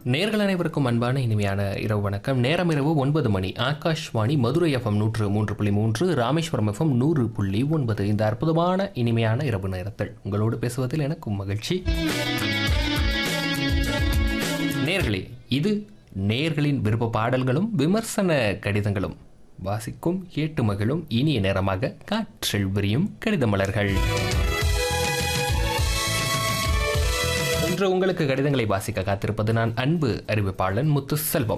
நேர்கள் அனைவருக்கும் அன்பான இனிமையான இரவு வணக்கம் நேரம் இரவு ஒன்பது மணி ஆகாஷ்வாணி மதுரை எஃப்எம் நூற்று மூன்று புள்ளி மூன்று ராமேஸ்வரம் எஃப்எம் நூறு புள்ளி ஒன்பது இந்த அற்புதமான இனிமையான இரவு நேரத்தில் உங்களோடு பேசுவதில் எனக்கும் மகிழ்ச்சி நேர்களே இது நேர்களின் விருப்ப பாடல்களும் விமர்சன கடிதங்களும் வாசிக்கும் கேட்டு மகிழும் இனிய நேரமாக காற்றில் விரியும் கடித மலர்கள் இன்று உங்களுக்கு கடிதங்களை வாசிக்க காத்திருப்பது நான் அன்பு அறிவிப்பாளன் முத்து செல்வம்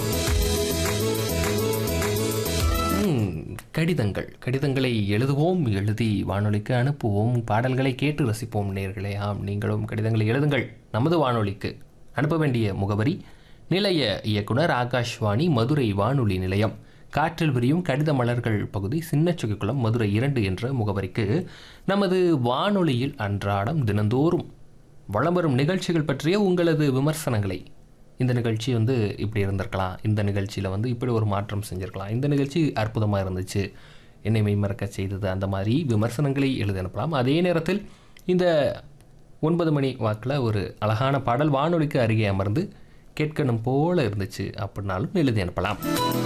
ம், கடிதங்கள் கடிதங்களை எழுதுவோம் எழுதி வானொலிக்கு அனுப்புவோம் பாடல்களை கேட்டு ரசிப்போம் நேர்களே ஆம் நீங்களும் கடிதங்களை எழுதுங்கள் நமது வானொலிக்கு அனுப்ப வேண்டிய முகவரி நிலைய இயக்குனர் ஆகாஷ்வாணி மதுரை வானொலி நிலையம் காற்றில் விரியும் கடித மலர்கள் பகுதி சின்னச்சுக்கிக்குளம் மதுரை இரண்டு என்ற முகவரிக்கு நமது வானொலியில் அன்றாடம் தினந்தோறும் வளம் வரும் நிகழ்ச்சிகள் பற்றிய உங்களது விமர்சனங்களை இந்த நிகழ்ச்சி வந்து இப்படி இருந்திருக்கலாம் இந்த நிகழ்ச்சியில் வந்து இப்படி ஒரு மாற்றம் செஞ்சிருக்கலாம் இந்த நிகழ்ச்சி அற்புதமாக இருந்துச்சு என்னை மெய்மறக்க செய்தது அந்த மாதிரி விமர்சனங்களை எழுதி அனுப்பலாம் அதே நேரத்தில் இந்த ஒன்பது மணி வாக்கில் ஒரு அழகான பாடல் வானொலிக்கு அருகே அமர்ந்து கேட்கணும் போல இருந்துச்சு அப்படின்னாலும் எழுதி அனுப்பலாம்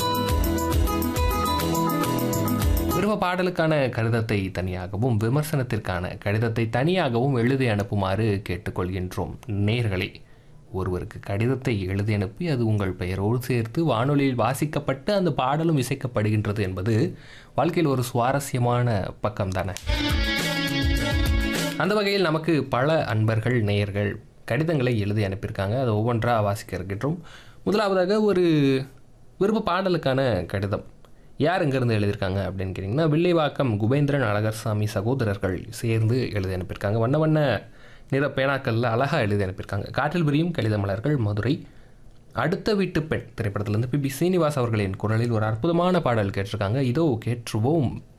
விருப்ப பாடலுக்கான கடிதத்தை தனியாகவும் விமர்சனத்திற்கான கடிதத்தை தனியாகவும் எழுதி அனுப்புமாறு கேட்டுக்கொள்கின்றோம் நேர்களே ஒருவருக்கு கடிதத்தை எழுதி அனுப்பி அது உங்கள் பெயரோடு சேர்த்து வானொலியில் வாசிக்கப்பட்டு அந்த பாடலும் இசைக்கப்படுகின்றது என்பது வாழ்க்கையில் ஒரு சுவாரஸ்யமான பக்கம் தானே அந்த வகையில் நமக்கு பல அன்பர்கள் நேயர்கள் கடிதங்களை எழுதி அனுப்பியிருக்காங்க அதை ஒவ்வொன்றாக வாசிக்க இருக்கின்றோம் முதலாவதாக ஒரு விருப்ப பாடலுக்கான கடிதம் யார் எங்கேருந்து எழுதியிருக்காங்க அப்படின்னு கேட்டிங்கன்னா வில்லிவாக்கம் குபேந்திரன் அழகர்சாமி சகோதரர்கள் சேர்ந்து எழுதி அனுப்பியிருக்காங்க வண்ண வண்ண நிற பேனாக்களில் அழகாக எழுதி அனுப்பியிருக்காங்க காற்றில் விரியும் கடித மலர்கள் மதுரை அடுத்த வீட்டு பெண் திரைப்படத்திலிருந்து பி பி சீனிவாஸ் அவர்களின் குரலில் ஒரு அற்புதமான பாடல் கேட்டிருக்காங்க இதோ கேற்றுவோம்